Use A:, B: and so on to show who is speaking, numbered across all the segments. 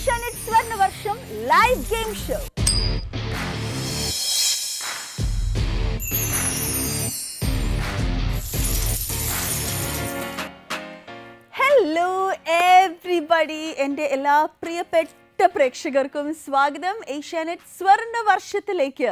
A: ഏഷ്യാനെറ്റ് സ്വർണ്ണ വർഷം live game show hello everybody എൻ്റെ എല്ലാ പ്രിയപ്പെട്ട പ്രേക്ഷകർക്കും സ്വാഗതം ഏഷ്യാനെറ്റ് സ്വർണ്ണ വർഷത്തിലേക്ക്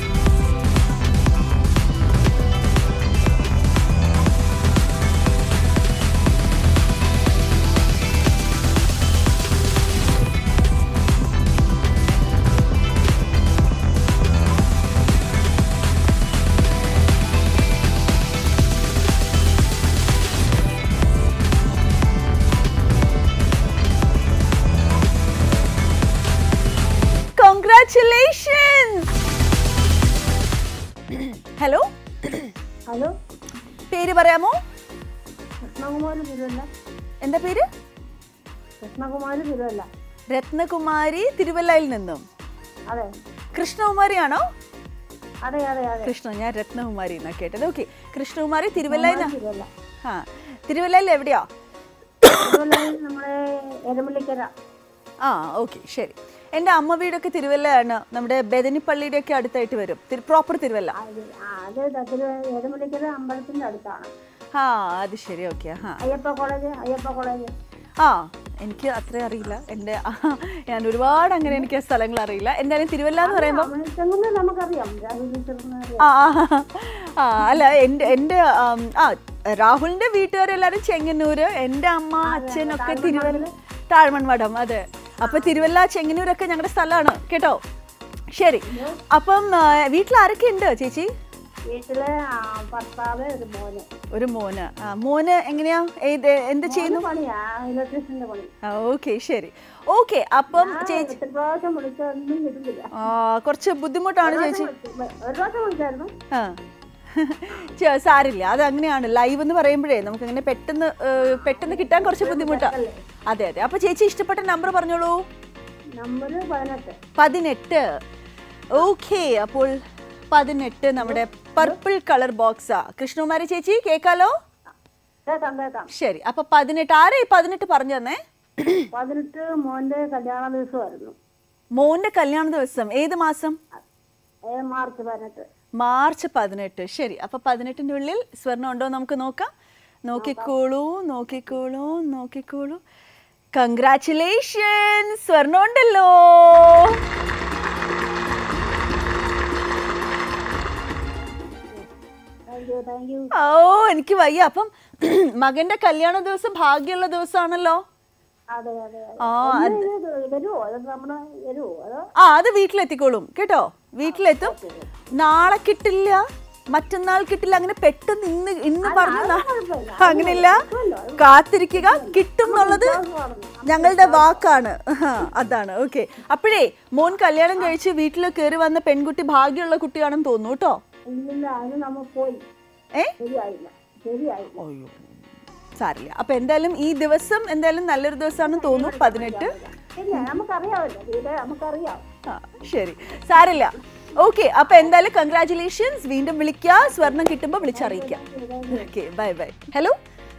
A: കൺഗ്രാറ്റുലേഷൻസ് ഹലോ
B: ഹലോ
A: പേര് പറയാമോ
B: കൃഷ്ണകുമാരി തിരുവല്ല
A: എന്താ പേര്
B: കൃഷ്ണകുമാരി തിരുവല്ല
A: രത്നകുമാരി തിരുവല്ലയിൽ നിന്നും
B: അതെ
A: കൃഷ്ണകുമാരിയാണോ
B: അതെ അതെ അതെ
A: കൃഷ്ണ ഞാൻ രത്നകുമാരി എന്നാ കേട്ടത് ഓക്കെ കൃഷ്ണകുമാരി തിരുവല്ലയിൽ
B: കുമാരി തിരുവല്ല
A: ആ തിരുവല്ലയിൽ എവിടെയാ
B: തിരുവല്ലയിൽ നമ്മുടെ എരമള്ളിക്കര
A: ആ ഓക്കെ ശരി എൻ്റെ അമ്മ വീടൊക്കെ തിരുവല്ലയാണ് നമ്മുടെ ബദനിപ്പള്ളിയുടെ ഒക്കെ അടുത്തായിട്ട് വരും പ്രോപ്പർ തിരുവല്ല
B: അത് ആ, അത് ദ- തിരു എരമള്ളിക്കര അമ്പലത്തിന്റെ അടുത്താണ്
A: ആ അത് ശരി ഓക്കെ ആ
B: അയ്യപ്പ കോളേജ് അയ്യപ്പ കോളേജ്
A: ആ എനിക്ക് അത്രയും അറിയില്ല എൻ്റെ ഞാൻ ഒരുപാട് അങ്ങനെ എനിക്ക് ആ സ്ഥലങ്ങൾ അറിയില്ല എന്തായാലും തിരുവല്ല എന്ന് പറയുമ്പോൾ
B: ചെങ്ങുന്ന നമുക്കറിയാം രാഹുൽ ടീച്ചറിന് അറിയാം
A: ആ ആ, ആ അല്ല എൻ്റെ എൻ്റെ ആം, ആ രാഹുലിൻ്റെ വീട്ടുകാരെല്ലാവരും ചെങ്ങന്നൂര് എൻ്റെ അമ്മ അച്ഛനൊക്കെ തിരുവല്ല താഴ്മൺമഠം അതെ അപ്പൊ തിരുവല്ല ചെങ്ങന്നൂരൊക്കെ ഞങ്ങളുടെ സ്ഥലമാണ് കേട്ടോ ശരി അപ്പം ആ, വീട്ടിൽ ആരൊക്കെ ഉണ്ട് ചേച്ചി
B: വീട്ടില് ആ, ഭർത്താവ് ഒരു മോന്
A: ഒരു മോന് ആ മോന് എങ്ങനെയാ ഏത് എന്ത് ചെയ്യുന്നു
B: മോന് പണിയാ ഇലക്ട്രീഷ്യന്റെ പണി
A: ഓക്കെ ശരി ഓക്കെ അപ്പം
B: ആ,
A: ചേച്ചി
B: എത്ര പ്രാവശ്യം വിളിച്ചൊന്നും കിട്ടുന്നില്ല
A: ആ, കുറച്ച് ബുദ്ധിമുട്ടാണ് ചേച്ചി
B: ഒരു പ്രാവശ്യം വിളിച്ചായിരുന്നു
A: ആ ചെ- സാരില്ല അത് അങ്ങനെയാണ് ലൈവ് എന്ന് പറയുമ്പോഴേ നമുക്ക് അങ്ങനെ പെട്ടെന്ന് ഏഹ്, പെട്ടെന്ന് കിട്ടാൻ കുറച്ച് ബുദ്ധിമുട്ടാണ് അതെ അതെ അപ്പൊ ചേച്ചി ഇഷ്ടപ്പെട്ട നമ്പർ പറഞ്ഞോളൂ
B: നമ്പര് പതിനെട്ട്
A: പതിനെട്ട് ഓക്കെ അപ്പോൾ പതിനെട്ട് നമ്മുടെ പർപ്പിൾ കളർ ബോക്സാ കൃഷ്ണകുമാരി ചേച്ചി കേക്കാലോ
B: കേക്കാം കേക്കാം
A: ശരി അപ്പൊ പതിനെട്ട് ആരാ ഈ പതിനെട്ട് പറഞ്ഞു തന്നേ
B: പതിനെട്ട് മോന്റെ കല്യാണ ദിവസമായിരുന്നു
A: മോന്റെ കല്യാണ ദിവസം ഏത് മാസം
B: ഏ, മാർച്ച് പതിനെട്ട്
A: മാർച്ച് പതിനെട്ട് ശരി അപ്പൊ പതിനെട്ടിന്റെ ഉള്ളിൽ സ്വർണ്ണം ഉണ്ടോ നമുക്ക് നോക്കാം നോക്കിക്കോളൂ നോക്കിക്കോളൂ നോക്കിക്കോളൂ കൺഗ്രാറ്റുലേഷൻ സ്വർണ്ണം ഉണ്ടല്ലോ
B: താങ്ക് യു താങ്ക് യു
A: ഓ എനിക്ക് വയ്യ അപ്പം മകന്റെ കല്യാണ ദിവസം ഭാഗ്യമുള്ള ദിവസമാണല്ലോ
B: അതെ അതെ അതെ.
A: ആ
B: ഒന്ന് ഇത് വരുവോ അത് നമ്മുടെ വരുവോ അതോ
A: ആ അത് വീട്ടിലെത്തിക്കോളും കേട്ടോ വീട്ടിലെത്തും നാളെ കിട്ടില്ല മറ്റന്നാൾ കിട്ടില്ല അങ്ങനെ പെട്ടെന്ന് ഇന്ന് ഇന്ന് പറഞ്ഞു നാ- അങ്ങനെയില്ല കാത്തിരിക്കുക കിട്ടും എന്നുള്ളത് ഞങ്ങളുടെ വാക്കാണ് ആ, അതാണ് ഓക്കെ അപ്പോഴേ മോൻ കല്യാണം കഴിച്ച് വീട്ടിൽ കയറി വന്ന പെൺകുട്ടി ഭാഗ്യമുള്ള കുട്ടിയാണെന്ന് തോന്നുന്നു കേട്ടോ
B: ഇല്ലില്ല അതിന് നമ്മ പോയി
A: ഏ
B: ശരിയായില്ല ശരിയായില്ല
A: അയ്യോ സാരില്ല അപ്പൊ എന്തായാലും ഈ ദിവസം എന്തായാലും നല്ലൊരു ദിവസമാണെന്ന് തോന്നുന്നു പതിനെട്ട്
B: ഇല്ല നമുക്കറിയാമല്ലോ വീട് നമുക്കറിയാം
A: ആ ശരി സാരില്ല ഓക്കെ അപ്പൊ എന്തായാലും കൺഗ്രാറ്റുലേഷൻസ് വീണ്ടും വിളിക്കുക സ്വർണം കിട്ടുമ്പോൾ വിളിച്ചറിയിക്കാം okay bye bye hello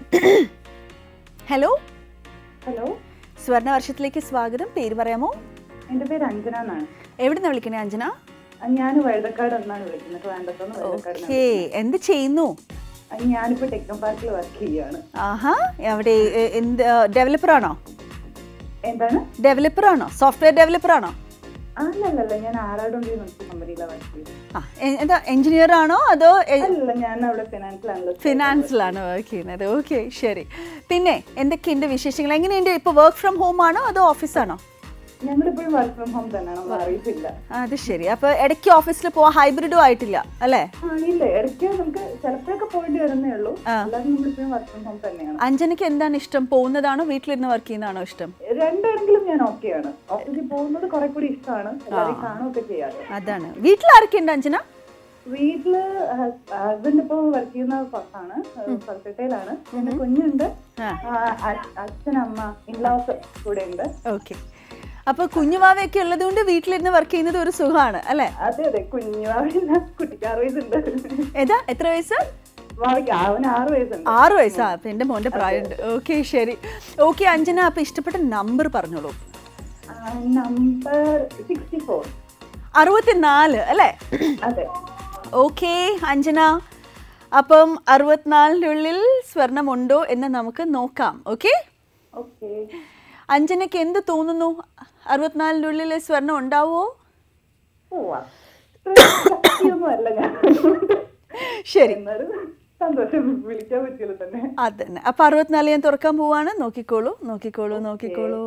A: hello
B: hello
A: സ്വർണ്ണ വർഷത്തിലേക്ക് സ്വാഗതം പേര് പറയാമോ
C: എന്റെ പേര് അഞ്ജന എന്നാണ്
A: എവിടുന്ന വിളിക്കണേ അഞ്ജന
C: ഞാൻ വഴുതക്കാട് എന്നാണ് വിളിക്കുന്നത് ട്രിവാൻഡ്രത്തുനിന്ന് വഴുതക്കാട്
A: ഓക്കെ എന്ത് ചെയ്യുന്നു
C: ഞാനിപ്പോ ടെക്നോ പാർക്കിൽ വർക്ക് ചെയ്യുകയാണ്
A: ആഹാ അവിടെ എ- എന്ത് ഡെവലപ്പർ ആണോ
C: എന്താണ്
A: ഡെവലപ്പർ ആണോ സോഫ്റ്റ്വെയർ ഡെവലപ്പർ ആണോ
C: അല്ലല്ല ഞാൻ ആറാടുണ്ടി കമ്പനിയിലാണ് വർക്ക് ചെയ്യുന്നത്
A: ആ എ- എന്താ എഞ്ചിനീയർ ആണോ അതോ
C: അല്ല ഞാൻ അവിടെ ഫിനാൻഷ്യൽ അനലിസ്റ്റ്
A: ഫിനാൻസിലാണ് വർക്ക് ചെയ്യുന്നത് ഓക്കെ ശരി പിന്നെ എന്തൊക്കെയുണ്ട് വിശേഷങ്ങൾ എങ്ങനെയുണ്ട് ഇപ്പോൾ വർക്ക് ഫ്രം ഹോം ആണോ അതോ ഓഫീസാണോ
C: ഞങ്ങളിപ്പോഴും വർക്ക് ഫ്രം ഹോം തന്നെയാണ് നമ്മൾ അറിയിച്ചില്ല
A: അത് ശരി അപ്പോൾ ഇടയ്ക്ക് ഓഫീസിൽ പോവാൻ ഹൈബ്രിഡും ആയിട്ടില്ല അല്ലേ
C: ആ ഇല്ല ഇടയ്ക്ക് നമുക്ക് ചിലപ്പോഴൊക്കെ പോയിട്ട് വരുന്നേ ഉള്ളൂ അല്ലാതെ നമ്മളിപ്പോഴും വർക്ക് ഫ്രം ഹോം തന്നെയാണ്
A: അഞ്ജനയ്ക്ക് എന്താണ് ഇഷ്ടം പോകുന്നതാണോ വീട്ടിലിരുന്ന് വർക്ക് ചെയ്യുന്നതാണോ ഇഷ്ടം
C: രണ്ടാണെങ്കിലും ഞാൻ ഓക്കെയാണ് ഓഫീസിൽ പോകുന്നത് കുറെ കൂടി ഇഷ്ടമാണ് എല്ലാവരെയും കാണുകയൊക്കെ ചെയ്യാറ്
A: അതാണ് വീട്ടിൽ ആരൊക്കെയുണ്ട് അഞ്ജന
C: വീട്ടില് ഹസ്ബൻഡ് ഇപ്പൊ വർക്ക് ചെയ്യുന്ന പുറത്താണ് കൊൽക്കത്തയിലാണ് പിന്നെ കുഞ്ഞുണ്ട്
A: ആ.
C: ആ, അ- അച്ഛൻ അമ്മ ഇൻലാസ് കൂടെ ഉണ്ട്
A: ഓക്കെ അപ്പോൾ കുഞ്ഞുവാവയൊക്കെ ഉള്ളത് കൊണ്ട് വീട്ടിലിരുന്ന് വർക്ക് ചെയ്യുന്നത് ഒരു സുഖമാണ് അല്ലേ
C: അതെ അതെ കുഞ്ഞുവാവില്ല കുട്ടിക്ക് ആറ് വയസ്സുണ്ട്
A: ഏതാ എത്ര വയസ്സ്
C: വാവിക്ക് അവന് ആറ് വയസ്സുണ്ട്
A: ആറ് വയസ്സാ അപ്പം എൻ്റെ മോൻ്റെ പ്രായമുണ്ട് ഓക്കെ ശരി ഓക്കെ അഞ്ജന അപ്പം ഇഷ്ടപ്പെട്ട നമ്പർ പറഞ്ഞോളൂ
C: നമ്പർ സിക്സ്റ്റി ഫോർ
A: അറുപത്തിനാല് അല്ലേ
C: അതെ
A: ഓക്കെ അഞ്ജന അപ്പം അറുപത്തിനാലിൻ്റെ ഉള്ളിൽ സ്വർണമുണ്ടോ എന്ന് നമുക്ക് നോക്കാം ഓക്കെ
C: ഓക്കെ
A: അഞ്ജനയ്ക്ക് എന്ത് തോന്നുന്നു അറുപത്തിനാലിൻ്റെ ഉള്ളിൽ സ്വർണം ഉണ്ടാവുമോ
C: ഓ അത്രയൊന്നും അല്ല ഞാൻ
A: ശരി
C: എന്നാലും സന്തോഷം വിളിക്കാൻ പറ്റിയല്ലോ തന്നെ
A: അതന്നെ അപ്പം അറുപത്തിനാല് ഞാൻ തുറക്കാൻ പോവാണ് നോക്കിക്കോളൂ നോക്കിക്കോളൂ നോക്കിക്കോളൂ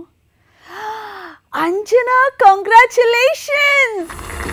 A: അഞ്ജന കൺഗ്രാറ്റുലേഷൻസ്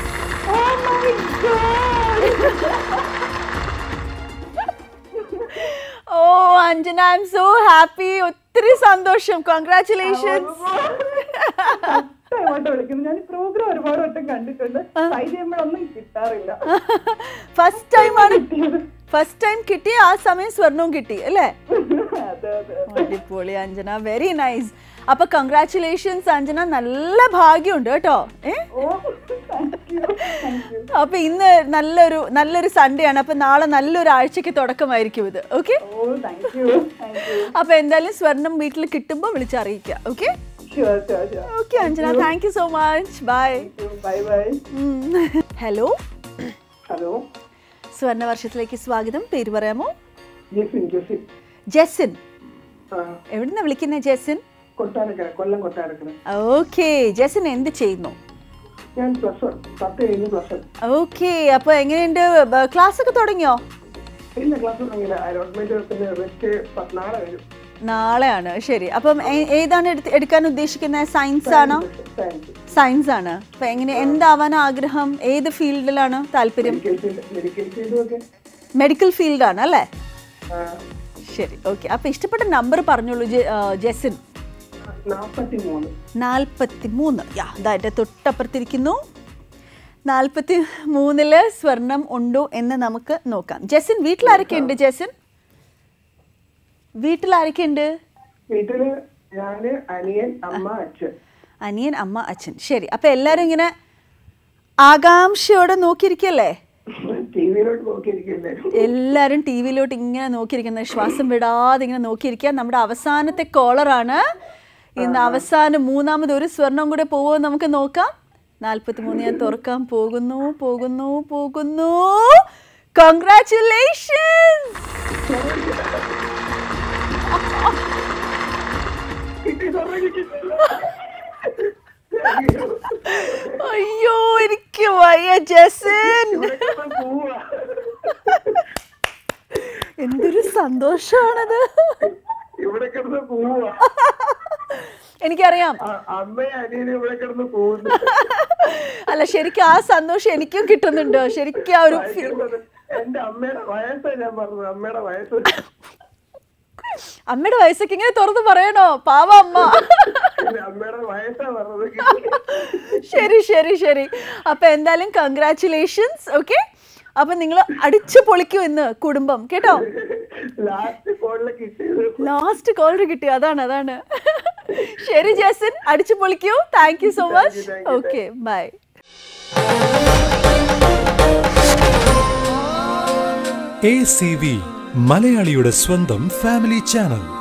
A: ഓ Anjana I am so happy ഒത്തിരി സന്തോഷം കൺഗ്രാറ്റുലേഷൻസ്
C: ഇഷ്ടമായിട്ട് വിളിക്കുന്നു ഞാൻ പ്രോഗ്രാം ഒരുപാട് വട്ടം കണ്ടിട്ടുണ്ട് ട്രൈ ചെയ്യുമ്പോഴൊന്നും കിട്ടാറില്ല
A: ഫസ്റ്റ് ടൈമാണ്
C: കിട്ടിയത്
A: ഫസ്റ്റ് ടൈം കിട്ടി ആ സമയം സ്വർണവും കിട്ടി അല്ലേ
C: അതെ അതെ
A: അടിപൊളി അഞ്ജന വെരി നൈസ് അപ്പൊ കൺഗ്രാറ്റുലേഷൻസ് അഞ്ജന നല്ല ഭാഗ്യമുണ്ട് കേട്ടോ ഏ
C: ഓ താങ്ക് യു താങ്ക് യു
A: അപ്പൊ ഇന്ന് നല്ലൊരു നല്ലൊരു സൺഡേ ആണ് അപ്പൊ നാളെ നല്ലൊരു ആഴ്ചക്ക് തുടക്കമായിരിക്കും ഇത് ഓക്കെ
C: ഓ താങ്ക് യു താങ്ക് യു
A: അപ്പൊ എന്തായാലും സ്വർണം വീട്ടിൽ കിട്ടുമ്പോൾ വിളിച്ചറിയിക്കാം okay
C: sure sure sure
A: okay Anjana thank you so much bye
C: bye bye
A: hello
C: hello
A: സ്വർണവർഷത്തിലേക്ക് സ്വാഗതം പേര് പറയാമോ
C: ജെസിൻ ജെസിൻ
A: ജെസിൻ
C: ആ,
A: എവിടുന്ന വിളിക്കുന്നത് ജെസിൻ
C: കൊട്ടാരക്കര കൊല്ലം കൊട്ടാരക്കര
A: ഓക്കെ ജെസിൻ എന്ത് ചെയ്യുന്നു
C: ഞാൻ പ്ലസ് വൺ പത്ത് കഴിഞ്ഞ് പ്ലസ് വൺ
A: ഓക്കെ അപ്പൊ എങ്ങനെയുണ്ട് ക്ലാസ് ഒക്കെ തുടങ്ങിയോ
C: ഇല്ല ക്ലാസ് തുടങ്ങിയില്ല അലോട്ട്മെന്റ് പിന്നെ റെസ്റ്റ് നാളെ വരും
A: നാളെയാണ് ശരി അപ്പം ഏ- ഏതാണ് എടുത്ത് എടുക്കാൻ ഉദ്ദേശിക്കുന്നത് സയൻസ് ആണോ
C: സയൻസ്
A: സയൻസ് ആണ് അപ്പൊ എങ്ങനെ എന്താവാൻ ആഗ്രഹം ഏത് ഫീൽഡിലാണ് താല്പര്യം
C: മെഡിക്കൽ ഫീൽഡ് മെഡിക്കൽ ഫീൽഡും ഒക്കെ
A: മെഡിക്കൽ ഫീൽഡാണ് അല്ലേ
C: ആ,
A: ശരി ഓക്കെ അപ്പൊ ഇഷ്ടപ്പെട്ട നമ്പർ പറഞ്ഞോളൂ ജെ- ആ, ജെസിൻ
C: നാപ്പത്തി മൂന്ന്
A: നാൽപ്പത്തി മൂന്ന് യാ അതായിട്ട് തൊട്ടപ്പുറത്തിരിക്കുന്നു നാൽപ്പത്തി മൂന്നില് സ്വർണം ഉണ്ടോ എന്ന് നമുക്ക് നോക്കാം ജെസിൻ വീട്ടിൽ ആരൊക്കെ ഉണ്ട് ജെസിൻ വീട്ടിൽ ആരൊക്കെ ഉണ്ട്
C: വീട്ടില് ഞാന് അനിയൻ അമ്മ അച്ഛൻ
A: അനിയൻ അമ്മ അച്ഛൻ ശരി അപ്പൊ എല്ലാരും ഇങ്ങനെ ആകാംക്ഷയോടെ നോക്കിയിരിക്കല്ലേ
C: ടി വിയിലോട്ട് നോക്കിയിരിക്കില്ലേ
A: എല്ലാരും ടി വിയിലോട്ട് ഇങ്ങനെ നോക്കിയിരിക്കുന്നത് ശ്വാസം വിടാതെ ഇങ്ങനെ നോക്കിയിരിക്കുക നമ്മുടെ അവസാനത്തെ കോളറാണ് ഇന്ന് അവസാനം മൂന്നാമത് ഒരു സ്വർണം കൂടെ പോവോ നമുക്ക് നോക്കാം നാൽപ്പത്തി മൂന്ന് ഞാൻ തുറക്കാൻ പോകുന്നു പോകുന്നു പോകുന്നു കൺഗ്രാറ്റുലേഷൻസ്
C: കിട്ടി സ്വർണ്ണം കിട്ടിയിട്ടില്ല.
A: അയ്യോ എനിക്ക് വയ്യ ജസൻ
C: ഇവിടെ കിടന്ന് പോവാ.
A: എന്തൊരു സന്തോഷമാണത്
C: ഇവിടെ കിടന്ന് പോവാ
A: എനിക്കറിയാം
C: അ- അമ്മയും അനിയനും ഇവിടെ കിടന്ന് പോകുന്നു
A: അല്ല ശരിക്കും ആ സന്തോഷം എനിക്കും കിട്ടുന്നുണ്ട് ശരിക്കും ആ ഒരു ഫീ-
C: ഭയങ്കര എന്റെ അമ്മയുടെ വയസ്സാ ഞാൻ പറഞ്ഞത് അമ്മയുടെ വയസ്സ്
A: അമ്മയുടെ വയസ്സൊക്കെ ഇങ്ങനെ തുറന്ന് പറയണോ പാവ അമ്മ
C: എന്റെ അമ്മയുടെ വയസ്സാ പറഞ്ഞത് കിട്ടി.
A: ശരി ശരി ശരി അപ്പൊ എന്തായാലും കൺഗ്രാറ്റുലേഷൻസ് ഓക്കെ അപ്പൊ നിങ്ങൾ അടിച്ചു പൊളിക്കൂ ഇന്ന് കുടുംബം കേട്ടോ
C: ലാസ്റ്റ് ഫോണില് കിട്ടിയത്
A: ലാസ്റ്റ് കോൾ കിട്ടി അതാണ് അതാണ് ശരി ജസൻ അടിച്ചു പൊളിക്കൂ thank you so much
C: you, thank you,
A: okay bye
D: A C V മലയാളിയുടെ സ്വന്തം ഫാമിലി ചാനൽ